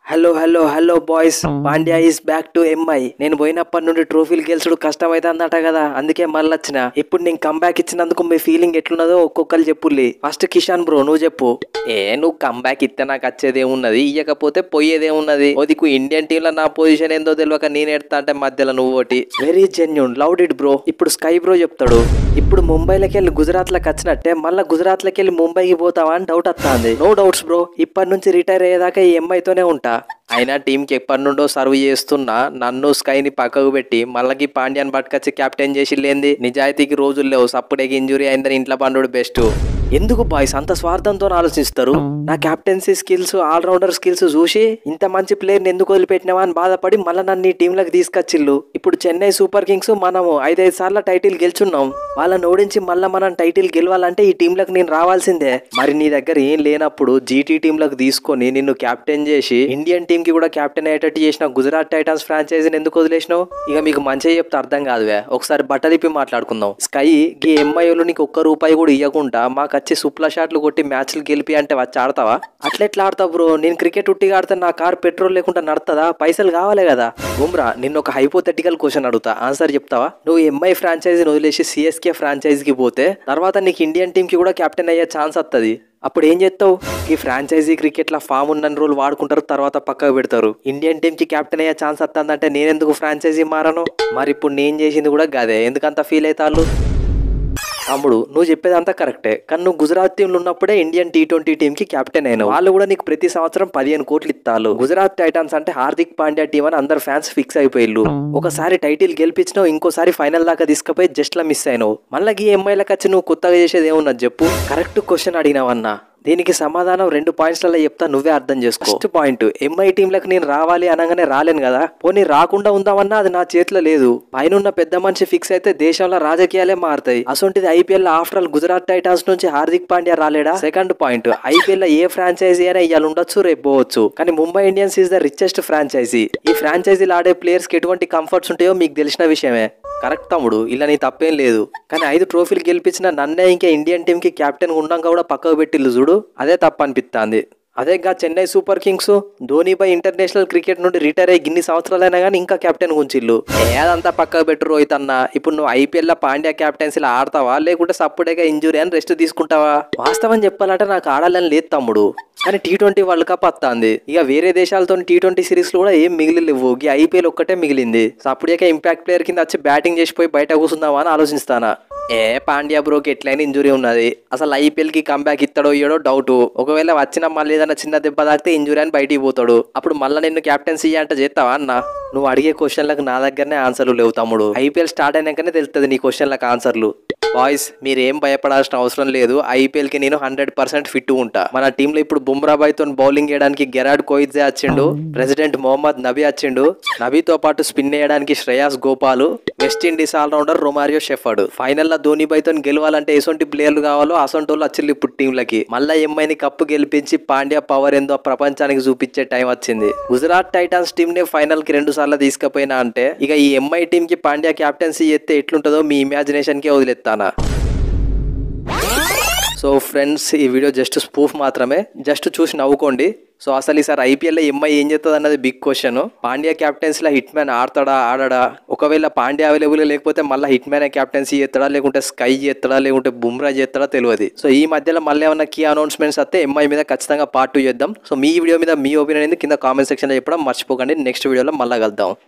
hello hello hello boys Pandya is back to MI నేను పోయినప్పటి నుండి ట్రోఫీలు గెలుచుడు కష్టమైతుందట కదా అందుకే మళ్ళీ వచ్చిన ఇప్పుడు నేను కంబ్యాక్ ఇచ్చినందుకు మీ ఫీలింగ్ ఎట్లున్నదో ఒక్కొక్కరు చెప్పుల్లి ఫస్ట్ కిషాన్ బ్రో నువ్వు చెప్పు ఏ నువ్వు కంబ్యాక్ ఇస్తే నాకు వచ్చేది ఏమున్నది ఇయ్యకపోతే పోయేదేమున్నది ఓదికు ఇండియన్ టీమ్ లో నా పొజిషన్ ఏందో తెలియక నేను ఎడతా అంటే మధ్యలో నువ్వు ఒకటి very genuine loud it bro ఇప్పుడు స్కై బ్రో చెప్తాడు ఇప్పుడు ముంబైలోకి వెళ్ళి గుజరాత్ లకు వచ్చినట్టే మళ్ళీ గుజరాత్ లకి వెళ్ళి ముంబైకి పోతావా అని డౌట్ వస్తుంది నో డౌట్స్ బ్రో ఇప్పటి నుంచి రిటైర్ అయ్యేదాకా ఈ ఎంఐతోనే ఉంటా అయినా టీంకి ఎప్పటి నుండో సర్వ్ చేస్తున్నా నన్ను స్కైని పక్కకు పెట్టి మళ్ళీ పాండ్యాన్ని పట్టుకొచ్చి కెప్టెన్ చేసి లేంది నిజాయితీకి రోజులు లేవు సప్పుడేకి ఇంజురీ అయిందని ఇంట్లో పండుడు బెస్ట్ ఎందుకు బాయ్స్ అంత స్వార్థంతో ఆలోచిస్తారు నా కెప్టెన్సీ స్కిల్స్ ఆల్రౌండర్ స్కిల్స్ చూసి ఇంత మంచి ప్లేయర్ని ఎందుకు వదిలిపెట్టినావా అని బాధపడి మళ్ళీ నన్ను ఈ టీంలోకి తీసుకొచ్చిల్లు ఇప్పుడు చెన్నై సూపర్ కింగ్స్ మనము ఐదైదు సార్లు టైటిల్ గెలుచున్నాం వాళ్ళని ఓడించి మళ్ళీ మనం టైటిల్ గెలవాలంటే ఈ టీంలోకి నేను రావాల్సిందే మరి నీ దగ్గర ఏం లేనప్పుడు జీటీ టీంలోకి తీసుకొని నిన్ను కెప్టెన్ చేసి ఇండియన్ టీం కి కూడా కెప్టెన్ అయ్యేటట్టు చేసిన గుజరాత్ టైటన్స్ ఫ్రాంచైజీని ఎందుకు వదిలేసినావు ఇక మీకు మంచిగా చెప్తే అర్థం కాదువే ఒకసారి బట్టలిప్పి మాట్లాడుకుందాం స్కై గీ ఎంఐలు నీకు ఒక్క రూపాయి కూడా ఇవ్వకుండా మాకు వచ్చి సుప్ల షాట్లు కొట్టి మ్యాచ్లు గెలిపి అంటే వచ్చి ఆడతావా అట్లా ఎట్లా ఆడతావు బ్రో నేను క్రికెట్ ఉట్టిగా ఆడితే నా కార్ పెట్రోల్ లేకుండా నడుతుందా పైసలు కావాలే కదా బుమ్రా నిన్న ఒక హైపోథెటికల్ క్వశ్చన్ అడుగుతా ఆన్సర్ చెప్తావా నువ్వు ఎంఐ ఫ్రాంచైజీని వదిలేసి సిఎస్కే ఫ్రాంచైజీకి పోతే తర్వాత నీకు ఇండియన్ టీంకి కూడా కెప్టెన్ అయ్యే ఛాన్స్ వస్తుంది అప్పుడు ఏం చేస్తావు ఈ ఫ్రాంచైజీ క్రికెట్ లో ఫామ్ ఉన్న రోజులు వాడుకుంటారు తర్వాత పక్కకు పెడతారు ఇండియన్ టీమ్ కి కెప్టెన్ అయ్యే ఛాన్స్ వస్తుందంటే నేనెందుకు ఫ్రాంచైజీ మారను మరి ఇప్పుడు నేను చేసింది కూడా గదే ఎందుకంత ఫీల్ అవుతారు తమ్ముడు నువ్వు చెప్పేదంతా కరెక్టే కానీ నువ్వు గుజరాత్ టీంలో ఉన్నప్పుడే ఇండియన్ టీ ట్వంటీ టీమ్ కి కెప్టెన్ అయినావు వాళ్ళు కూడా నీకు ప్రతి సంవత్సరం పదిహేను కోట్లు ఇస్తారు గుజరాత్ టైటన్స్ అంటే హార్దిక్ పాండ్యా టీం అని అందరు ఫ్యాన్స్ ఫిక్స్ అయిపోయిల్లు ఒకసారి టైటిల్ గెలిపించినావు ఇంకోసారి ఫైనల్ దాకా తీసుకుపోయి జస్ట్ లా మిస్ అయినావు మళ్ళీ ఈ ఎంఐలకు వచ్చి నువ్వు కొత్తగా చేసేది ఏమున్నది చెప్పు కరెక్ట్ క్వశ్చన్ అడిగినావన్నా దీనికి సమాధానం రెండు పాయింట్స్లలో చెప్తా నువ్వే అర్థం చేసుకో ఫస్ట్ పాయింట్ ఎంఐ టీంలకు నేను రావాలి అనగానే రాలేను కదా పోనీ రాకుండా ఉందామన్నా అది నా చేతిలో లేదు పైన పెద్ద మనిషి ఫిక్స్ అయితే దేశంలో రాజకీయాలే మారుతాయి అసొంటిది IPL after all Gujarat Titans నుంచి హార్దిక్ పాండ్యా రాలేడా సెకండ్ పాయింట్ ఐపీఎల్ లో ఏ ఫ్రాంచైజీ అయినా ఇవాళ ఉండొచ్చు రేపు పోవచ్చు కానీ Mumbai Indians is the richest franchise ఈ ఫ్రాంచైజీలు ఆడే ప్లేయర్స్ కి ఎటువంటి కంఫర్ట్స్ ఉంటాయో మీకు తెలిసిన విషయమే కరెక్ట్ తమ్ముడు ఇలా నీ తప్పేం లేదు కానీ ఐదు ట్రోఫీలు గెలిపించిన నన్నే ఇంకా ఇండియన్ టీమ్ కి కెప్టెన్ ఉన్నాక కూడా పక్కకు పెట్టిల్లు చూడు అదే తప్ప అనిపిస్తుంది అదేగా చెన్నై సూపర్ కింగ్స్ ధోనీపై ఇంటర్నేషనల్ క్రికెట్ నుండి రిటైర్ అయ్యి గిన్ని సంవత్సరాలైనా కానీ ఇంకా కెప్టెన్ గుంచిల్లు ఏదంతా పక్కకు పెట్టు రోహిత్ అన్న ఇప్పుడు నువ్వు ఐపీఎల్ లో పాండ్యా కెప్టెన్సీలో ఆడతావా లేకుంటే సప్పుడేగా ఇంజురీ అని రెస్ట్ తీసుకుంటావా వాస్తవం చెప్పాలంటే నాకు ఆడాలని లేదు తమ్ముడు కానీ టీ ట్వంటీ వరల్డ్ కప్ వస్తుంది ఇక వేరే దేశాలతో టీ ట్వంటీ సిరీస్ లో కూడా ఏం మిగిలిలేవు ఈ ఐపీఎల్ ఒక్కటే మిగిలింది అప్పుడేక ఇంపాక్ట్ ప్లేయర్ కింద వచ్చి బ్యాటింగ్ చేసిపోయి బయట కూర్చుందామా అని ఆలోచిస్తానా ఏ పాండ్యా బ్రోకి ఎట్లయినా ఇంజురీ ఉన్నది అసలు ఐపీఎల్ కి కంబ్యాక్ ఇస్తాడో ఇయ్యడో డౌట్ ఒకవేళ వచ్చిన మళ్ళీ ఏదైనా చిన్న దెబ్బ తాకితే ఇంజురీ అని బయటికి పోతాడు అప్పుడు మళ్ళీ నిన్ను క్యాప్టెన్సీ అంటే చేస్తావా అన్న నువ్వు అడిగే క్వశ్చన్లకు నా దగ్గరనే ఆన్సర్లు లేవు తమ్ముడు ఐపీఎల్ స్టార్ట్ అయినాకనే తెలుస్తుంది నీ క్వశ్చన్లకు ఆన్సర్లు బాయ్స్ మీరు ఏం భయపడాల్సిన అవసరం లేదు ఐపీఎల్ కి నేను హండ్రెడ్ పర్సెంట్ ఫిట్ ఉంటా మన టీంలో ఇప్పుడు బుమ్రాబాయ్ తో బౌలింగ్ చేయడానికి గెరాడ్ కోయిజే వచ్చిండు ప్రెసిడెంట్ మొహమ్మద్ నబీ వచ్చిండు నబీతో పాటు స్పిన్ వేయడానికి Shreyas Gopal West Indies all rounder Romario Shepherd final లో ధోనిబాయ్ తో గెలవాలంటే ఎసొంటి ప్లేయర్లు కావాలో అసొంటి వాళ్ళు వచ్చింది ఇప్పుడు టీంలకి మళ్ళా ఎంఐని కప్పు గెలిపించి పాండ్యా పవర్ ఏందో ప్రపంచానికి చూపించే టైం వచ్చింది గుజరాత్ టైటాన్స్ టీం ని ఫైనల్ కి రెండు సార్లు తీసుకుపోయినా అంటే ఇక ఈ ఎంఐ టీం కి పాండ్యా క్యాప్టెన్సీ ఎత్తే ఎట్లుంటుందో మీ ఇమాజినేషన్ కే వదిలేస్తానా సో ఫ్రెండ్స్ ఈ వీడియో జస్ట్ స్పూఫ్ మాత్రమే జస్ట్ చూసి నవ్వుకోండి సో అసలు ఈసారి ఐపీఎల్లో ఎంఐ ఏం చేస్తుంది అన్నది బిగ్ క్వశ్చన్ పాండ్యా క్యాప్టెన్సీలో హిట్ మ్యాన్ ఆడతాడా ఆడడా ఒకవేళ పాండ్యా అవైలబుల్ లేకపోతే మళ్ళీ హిట్ మ్యాన్ క్యాప్టెన్సీ చేస్తాడా లేకుంటే స్కై చేస్తాడా లేకుంటే బుమ్రా చేస్తాడా తెలియదు సో ఈ మధ్యలో మళ్ళీ ఏమన్నా కీ అనౌన్స్మెంట్స్ వస్తే ఎంఐ మీద ఖచ్చితంగా పార్ట్ టూ చేద్దాం సో మీ వీడియో మీద మీ ఒపీనియన్ అనేది కింద కామెంట్ సెక్షన్లో చెప్పడం మర్చిపోకండి నెక్స్ట్ వీడియోలో మళ్ళీ కలుద్దాం